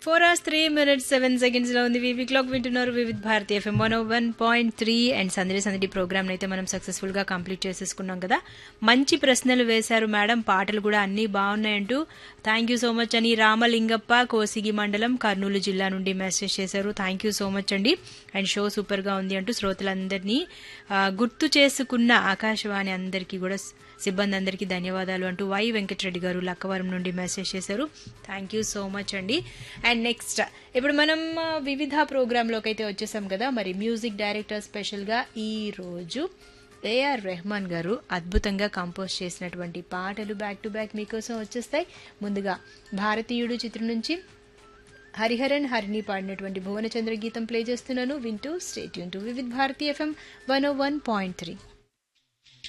four hours three minutes seven seconds లో ఉంది వివి క్లాక్ వింటున్నారు Vividh Bharati FM one one point three and సందడి సందడి ప్రోగ్రామ్ అయితే మనం సక్సెస్ఫుల్ గా కంప్లీట్ చేసేసుకున్నాం కదా మంచి ప్రశ్నలు వేశారు మేడం పాటలు కూడా అన్ని బాగున్నాయంటూ థ్యాంక్ యూ సో మచ్ అని రామలింగప్ప కోసిగి మండలం కర్నూలు జిల్లా నుండి మెసేజ్ చేశారు థ్యాంక్ యూ సో మచ్ అండి అండ్ షో సూపర్ గా ఉంది అంటూ శ్రోతలందరినీ ఆ, గుర్తు చేసుకున్న ఆకాశవాణి అందరికీ కూడా సిబ్బంది అందరికీ ధన్యవాదాలు అంటూ వై వెంకటరెడ్డి గారు లక్కవరం నుండి మెసేజ్ చేశారు థ్యాంక్ యూ సో మచ్ అండి అండ్ నెక్స్ట్ ఇప్పుడు మనం ఆ, వివిధ ప్రోగ్రాంలోకి అయితే వచ్చేసాం కదా మరి మ్యూజిక్ డైరెక్టర్ స్పెషల్గా ఈ రోజు ఏఆర్ రెహమాన్ గారు అద్భుతంగా కంపోజ్ చేసినటువంటి పాటలు బ్యాక్ టు బ్యాక్ మీకోసం వచ్చేస్తాయి ముందుగా భారతీయుడు చిత్రం నుంచి హరిహరన్ హరిని పాడినటువంటి భువనచంద్ర గీతం ప్లే చేస్తున్నాను వింటూ stay tuned to Vividh Bharati FM one O one point three